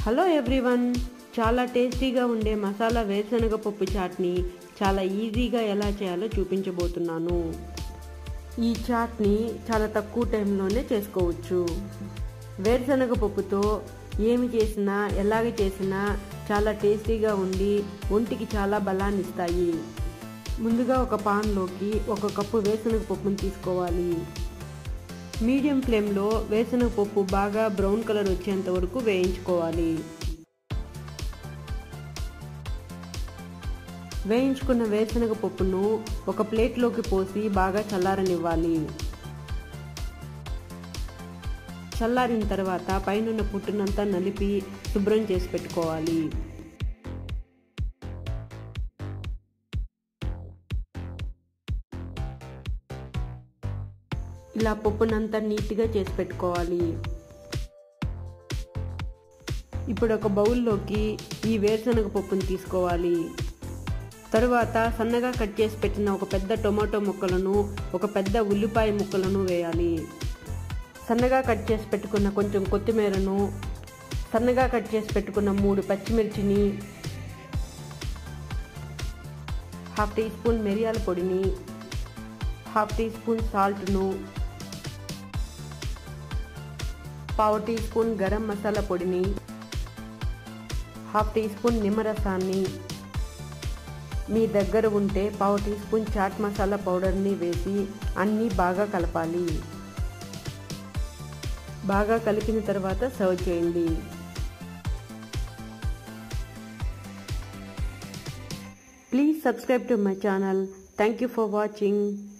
hello everyone చాలా టేస్టీగా ఉండే మసాలా వేరుశనగ పప్పు చాట్ని చాలా ఈజీగా ఎలా చేయాలో చూపించబోతున్నాను ఈ చాట్ని చాలా తక్కువ టైంలోనే చేసుకోవచ్చు వేరుశనగ పప్పుతో ఏమి చేసినా ఎలాగ చేసినా చాలా టేస్టీగా ఉండి ఒంటికి చాలా బలాన్ని ఇస్తాయి ముందుగా ఒక పాన్లోకి ఒక కప్పు వేరుశనగ పప్పును తీసుకోవాలి మీడియం ఫ్లేమ్లో వేరుశనగ పప్పు బాగా బ్రౌన్ కలర్ వచ్చేంత వరకు వేయించుకోవాలి వేయించుకున్న వేరుశనగ పప్పును ఒక ప్లేట్లోకి పోసి బాగా చల్లారనివ్వాలి చల్లారిన తర్వాత పైనున్న పుట్టునంతా నలిపి శుభ్రం చేసి పెట్టుకోవాలి ఇలా పప్పునంతా నీట్గా చేసి పెట్టుకోవాలి ఇప్పుడు ఒక బౌల్లోకి ఈ వేరుశనగ పప్పును తీసుకోవాలి తరువాత సన్నగా కట్ చేసి పెట్టిన ఒక పెద్ద టొమాటో ముక్కలను ఒక పెద్ద ఉల్లిపాయ ముక్కలను వేయాలి సన్నగా కట్ చేసి పెట్టుకున్న కొంచెం కొత్తిమీరను సన్నగా కట్ చేసి పెట్టుకున్న మూడు పచ్చిమిర్చిని హాఫ్ టీ స్పూన్ మిరియాల పొడిని హాఫ్ టీ స్పూన్ సాల్ట్ను పావు టీ స్పూన్ గరం మసాలా పొడిని హాఫ్ టీ స్పూన్ నిమ్మరసాన్ని మీ దగ్గర ఉంటే పావు టీ స్పూన్ చాట్ మసాలా పౌడర్ని వేసి అన్నీ బాగా కలపాలి బాగా కలిపిన తర్వాత సర్వ్ చేయండి please subscribe to my channel thank you for watching